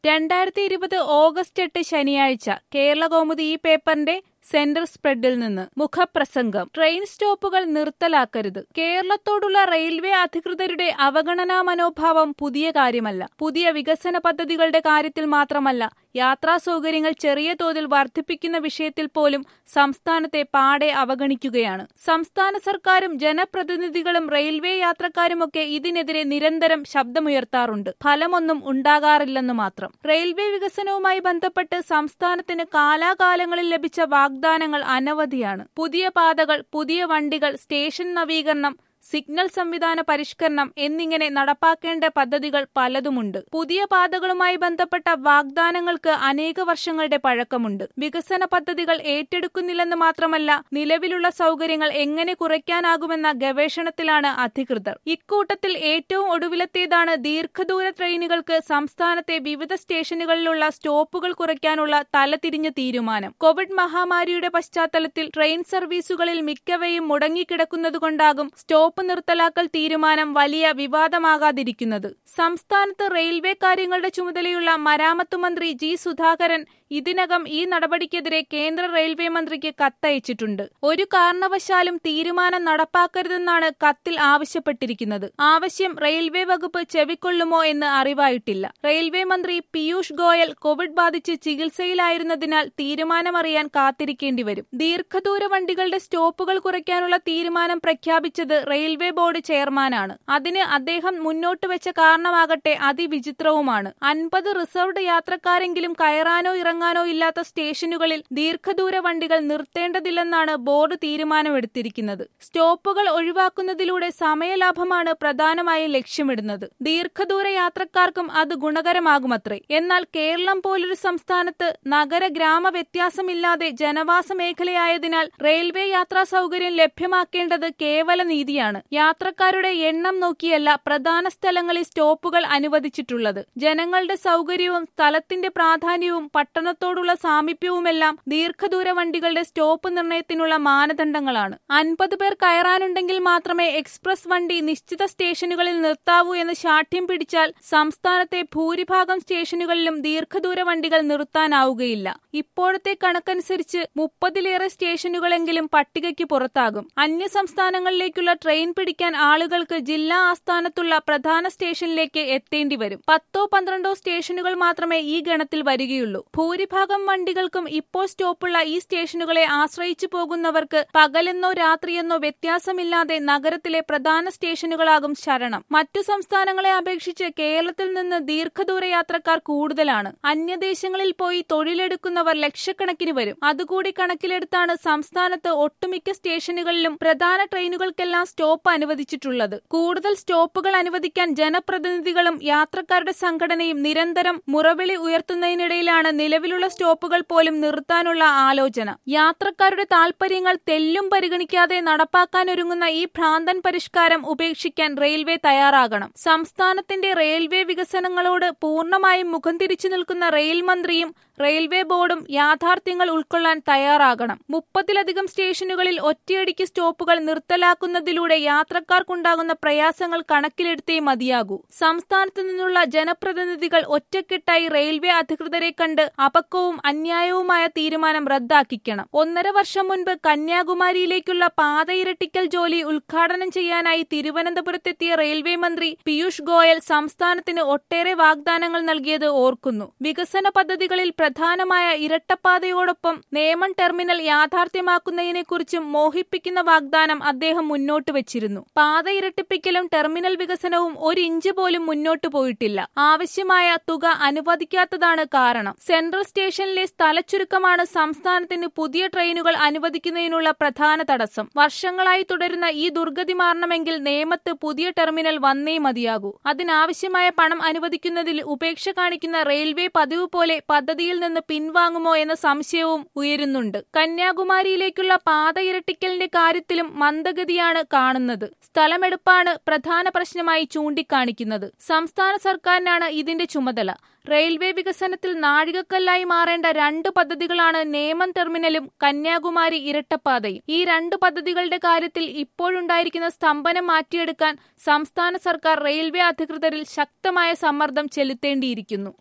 രണ്ടായിരത്തി ഇരുപത് ഓഗസ്റ്റ് എട്ട് ശനിയാഴ്ച കേരളകൗമുദി ഈ പേപ്പറിന്റെ സെന്റർ സ്പ്രെഡിൽ നിന്ന് മുഖപ്രസംഗം ട്രെയിൻ സ്റ്റോപ്പുകൾ നിർത്തലാക്കരുത് കേരളത്തോടുള്ള റെയിൽവേ അധികൃതരുടെ അവഗണനാ മനോഭാവം പുതിയ കാര്യമല്ല പുതിയ വികസന പദ്ധതികളുടെ കാര്യത്തിൽ മാത്രമല്ല യാത്രാ സൗകര്യങ്ങൾ ചെറിയ തോതിൽ വർദ്ധിപ്പിക്കുന്ന വിഷയത്തിൽ പോലും സംസ്ഥാനത്തെ പാടെ അവഗണിക്കുകയാണ് സംസ്ഥാന സർക്കാരും ജനപ്രതിനിധികളും റെയിൽവേ യാത്രക്കാരുമൊക്കെ ഇതിനെതിരെ നിരന്തരം ശബ്ദമുയർത്താറുണ്ട് ഫലമൊന്നും ഉണ്ടാകാറില്ലെന്ന് മാത്രം റെയിൽവേ വികസനവുമായി ബന്ധപ്പെട്ട് സംസ്ഥാനത്തിന് കാലാകാലങ്ങളിൽ ലഭിച്ച വാഗ്ദാനങ്ങൾ അനവധിയാണ് പുതിയ പാതകൾ പുതിയ വണ്ടികൾ സ്റ്റേഷൻ നവീകരണം സിഗ്നൽ സംവിധാന പരിഷ്കരണം എന്നിങ്ങനെ നടപ്പാക്കേണ്ട പദ്ധതികൾ പലതുമുണ്ട് പുതിയ പാതകളുമായി ബന്ധപ്പെട്ട വാഗ്ദാനങ്ങൾക്ക് അനേക വർഷങ്ങളുടെ പഴക്കമുണ്ട് വികസന പദ്ധതികൾ ഏറ്റെടുക്കുന്നില്ലെന്ന് മാത്രമല്ല നിലവിലുള്ള സൗകര്യങ്ങൾ എങ്ങനെ കുറയ്ക്കാനാകുമെന്ന ഗവേഷണത്തിലാണ് അധികൃതർ ഇക്കൂട്ടത്തിൽ ഏറ്റവും ഒടുവിലത്തേതാണ് ദീർഘദൂര ട്രെയിനുകൾക്ക് സംസ്ഥാനത്തെ വിവിധ സ്റ്റേഷനുകളിലുള്ള സ്റ്റോപ്പുകൾ കുറയ്ക്കാനുള്ള തലതിരിഞ്ഞ തീരുമാനം കോവിഡ് മഹാമാരിയുടെ പശ്ചാത്തലത്തിൽ ട്രെയിൻ സർവീസുകളിൽ മിക്കവയും മുടങ്ങിക്കിടക്കുന്നതുകൊണ്ടാകും സ്റ്റോപ്പ് സ്റ്റോപ്പ് നിർത്തലാക്കൽ തീരുമാനം വലിയ വിവാദമാകാതിരിക്കുന്നത് സംസ്ഥാനത്ത് റെയിൽവേ കാര്യങ്ങളുടെ ചുമതലയുള്ള മരാമത്ത് മന്ത്രി ജി സുധാകരൻ ഇതിനകം ഈ നടപടിക്കെതിരെ കേന്ദ്ര റെയിൽവേ മന്ത്രിക്ക് കത്തയച്ചിട്ടുണ്ട് ഒരു കാരണവശാലും തീരുമാനം നടപ്പാക്കരുതെന്നാണ് കത്തിൽ ആവശ്യപ്പെട്ടിരിക്കുന്നത് ആവശ്യം റെയിൽവേ വകുപ്പ് ചെവിക്കൊള്ളുമോ എന്ന് അറിവായിട്ടില്ല റെയിൽവേ മന്ത്രി പീയൂഷ് ഗോയൽ കോവിഡ് ബാധിച്ച് ചികിത്സയിലായിരുന്നതിനാൽ തീരുമാനമറിയാൻ കാത്തിരിക്കേണ്ടി വരും ദീർഘദൂര വണ്ടികളുടെ സ്റ്റോപ്പുകൾ കുറയ്ക്കാനുള്ള തീരുമാനം പ്രഖ്യാപിച്ചത് റെയിൽവേ ബോർഡ് ചെയർമാനാണ് അതിന് അദ്ദേഹം മുന്നോട്ട് വെച്ച കാരണമാകട്ടെ അതിവിചിത്രവുമാണ് അൻപത് റിസർവ്ഡ് യാത്രക്കാരെങ്കിലും കയറാനോ ഇറങ്ങാനോ ഇല്ലാത്ത സ്റ്റേഷനുകളിൽ ദീർഘദൂര വണ്ടികൾ നിർത്തേണ്ടതില്ലെന്നാണ് ബോർഡ് തീരുമാനമെടുത്തിരിക്കുന്നത് സ്റ്റോപ്പുകൾ ഒഴിവാക്കുന്നതിലൂടെ സമയലാഭമാണ് പ്രധാനമായും ലക്ഷ്യമിടുന്നത് ദീർഘദൂര യാത്രക്കാർക്കും അത് ഗുണകരമാകുമത്രേ എന്നാൽ കേരളം പോലൊരു സംസ്ഥാനത്ത് നഗര ഗ്രാമ വ്യത്യാസമില്ലാതെ ജനവാസ മേഖലയായതിനാൽ റെയിൽവേ യാത്രാ സൗകര്യം ലഭ്യമാക്കേണ്ടത് കേവല നീതിയാണ് യാത്രക്കാരുടെ എണ്ണം നോക്കിയല്ല പ്രധാന സ്ഥലങ്ങളിൽ സ്റ്റോപ്പുകൾ അനുവദിച്ചിട്ടുള്ളത് ജനങ്ങളുടെ സൗകര്യവും സ്ഥലത്തിന്റെ പ്രാധാന്യവും പട്ടണത്തോടുള്ള സാമീപ്യവുമെല്ലാം ദീർഘദൂര വണ്ടികളുടെ സ്റ്റോപ്പ് നിർണയത്തിനുള്ള മാനദണ്ഡങ്ങളാണ് അൻപത് പേർ കയറാനുണ്ടെങ്കിൽ മാത്രമേ എക്സ്പ്രസ് വണ്ടി നിശ്ചിത സ്റ്റേഷനുകളിൽ നിർത്താവൂ എന്ന് ശാഠ്യം പിടിച്ചാൽ സംസ്ഥാനത്തെ ഭൂരിഭാഗം സ്റ്റേഷനുകളിലും ദീർഘദൂര വണ്ടികൾ നിർത്താനാവുകയില്ല ഇപ്പോഴത്തെ കണക്കനുസരിച്ച് മുപ്പതിലേറെ സ്റ്റേഷനുകളെങ്കിലും പട്ടികയ്ക്ക് പുറത്താകും അന്യ സംസ്ഥാനങ്ങളിലേക്കുള്ള ട്രെയിൻ പിടിക്കാൻ ആളുകൾക്ക് ജില്ലാ ആസ്ഥാനത്തുള്ള പ്രധാന സ്റ്റേഷനിലേക്ക് എത്തേണ്ടി വരും പത്തോ പന്ത്രണ്ടോ സ്റ്റേഷനുകൾ മാത്രമേ ഈ ഗണത്തിൽ വരികയുള്ളൂ ഭൂരിഭാഗം വണ്ടികൾക്കും ഇപ്പോൾ സ്റ്റോപ്പുള്ള ഈ സ്റ്റേഷനുകളെ ആശ്രയിച്ചു പോകുന്നവർക്ക് പകലെന്നോ രാത്രിയെന്നോ വ്യത്യാസമില്ലാതെ നഗരത്തിലെ പ്രധാന സ്റ്റേഷനുകളാകും ശരണം മറ്റു സംസ്ഥാനങ്ങളെ അപേക്ഷിച്ച് കേരളത്തിൽ നിന്ന് ദീർഘദൂര യാത്രക്കാർ കൂടുതലാണ് അന്യദേശങ്ങളിൽ പോയി തൊഴിലെടുക്കുന്നവർ ലക്ഷക്കണക്കിന് വരും അതുകൂടി കണക്കിലെടുത്താണ് സംസ്ഥാനത്ത് ഒട്ടുമിക്ക സ്റ്റേഷനുകളിലും പ്രധാന ട്രെയിനുകൾക്കെല്ലാം സ്റ്റോപ്പ് അനുവദിച്ചിട്ടുള്ളത് കൂടുതൽ സ്റ്റോപ്പുകൾ അനുവദിക്കാൻ ജനപ്രതിനിധികളും യാത്രക്കാരുടെ സംഘടനയും നിരന്തരം മുറവിളി ഉയർത്തുന്നതിനിടയിലാണ് നിലവിലുള്ള സ്റ്റോപ്പുകൾ പോലും നിർത്താനുള്ള ആലോചന യാത്രക്കാരുടെ താൽപര്യങ്ങൾ തെല്ലും പരിഗണിക്കാതെ നടപ്പാക്കാനൊരുങ്ങുന്ന ഈ ഭ്രാന്തൻ പരിഷ്കാരം ഉപേക്ഷിക്കാൻ റെയിൽവേ തയ്യാറാകണം സംസ്ഥാനത്തിന്റെ റെയിൽവേ വികസനങ്ങളോട് പൂർണ്ണമായും മുഖം തിരിച്ചു നിൽക്കുന്ന റെയിൽ മന്ത്രിയും റെയിൽവേ ബോർഡും യാഥാർത്ഥ്യങ്ങൾ ഉൾക്കൊള്ളാൻ തയ്യാറാകണം മുപ്പതിലധികം സ്റ്റേഷനുകളിൽ ഒറ്റയടിക്ക് സ്റ്റോപ്പുകൾ നിർത്തലാക്കുന്നതിലൂടെ യാത്രക്കാർക്കുണ്ടാകുന്ന പ്രയാസങ്ങൾ കണക്കിലെടുത്തേ മതിയാകൂ സംസ്ഥാനത്തു നിന്നുള്ള ജനപ്രതിനിധികൾ ഒറ്റക്കെട്ടായി റെയിൽവേ അധികൃതരെ കണ്ട് അപക്വവും അന്യായവുമായ തീരുമാനം റദ്ദാക്കിക്കണം ഒന്നര വർഷം മുൻപ് കന്യാകുമാരിയിലേക്കുള്ള പാത ഇരട്ടിക്കൽ ജോലി ഉദ്ഘാടനം ചെയ്യാനായി തിരുവനന്തപുരത്തെത്തിയ റെയിൽവേ മന്ത്രി പീയൂഷ് ഗോയൽ സംസ്ഥാനത്തിന് ഒട്ടേറെ വാഗ്ദാനങ്ങൾ നൽകിയത് ഓർക്കുന്നു വികസന പദ്ധതികളിൽ പ്രധാനമായ ഇരട്ടപ്പാതയോടൊപ്പം നേമൺ ടെർമിനൽ യാഥാർത്ഥ്യമാക്കുന്നതിനെക്കുറിച്ചും മോഹിപ്പിക്കുന്ന വാഗ്ദാനം അദ്ദേഹം മുന്നോട്ട് വെച്ചിരുന്നു പാത ഇരട്ടിപ്പിക്കലും ടെർമിനൽ വികസനവും ഒരു ഇഞ്ച് പോലും മുന്നോട്ടു പോയിട്ടില്ല ആവശ്യമായ തുക അനുവദിക്കാത്തതാണ് കാരണം സെൻട്രൽ സ്റ്റേഷനിലെ സ്ഥലച്ചുരുക്കമാണ് സംസ്ഥാനത്തിന് പുതിയ ട്രെയിനുകൾ അനുവദിക്കുന്നതിനുള്ള പ്രധാന തടസ്സം വർഷങ്ങളായി തുടരുന്ന ഈ ദുർഗതി മാറണമെങ്കിൽ നേമത്ത് പുതിയ ടെർമിനൽ വന്നേ മതിയാകൂ അതിനാവശ്യമായ പണം അനുവദിക്കുന്നതിൽ ഉപേക്ഷ കാണിക്കുന്ന റെയിൽവേ പതിവ് പോലെ പദ്ധതിയിൽ നിന്ന് പിൻവാങ്ങുമോ എന്ന സംശയവും ഉയരുന്നുണ്ട് കന്യാകുമാരിയിലേക്കുള്ള പാത ഇരട്ടിക്കലിന്റെ കാര്യത്തിലും മന്ദഗതിയാണ് കാണുന്നത് സ്ഥലമെടുപ്പാണ് പ്രധാന പ്രശ്നമായി ചൂണ്ടിക്കാണിക്കുന്നത് സംസ്ഥാന സർക്കാരിനാണ് ഇതിന്റെ ചുമതല റെയിൽവേ വികസനത്തിൽ നാഴികക്കല്ലായി മാറേണ്ട രണ്ട് പദ്ധതികളാണ് നേമം ടെർമിനലും കന്യാകുമാരി ഇരട്ടപ്പാതയും ഈ രണ്ട് പദ്ധതികളുടെ കാര്യത്തിൽ ഇപ്പോഴുണ്ടായിരിക്കുന്ന സ്തംഭനം മാറ്റിയെടുക്കാൻ സംസ്ഥാന സർക്കാർ റെയിൽവേ അധികൃതരിൽ ശക്തമായ സമ്മർദ്ദം ചെലുത്തേണ്ടിയിരിക്കുന്നു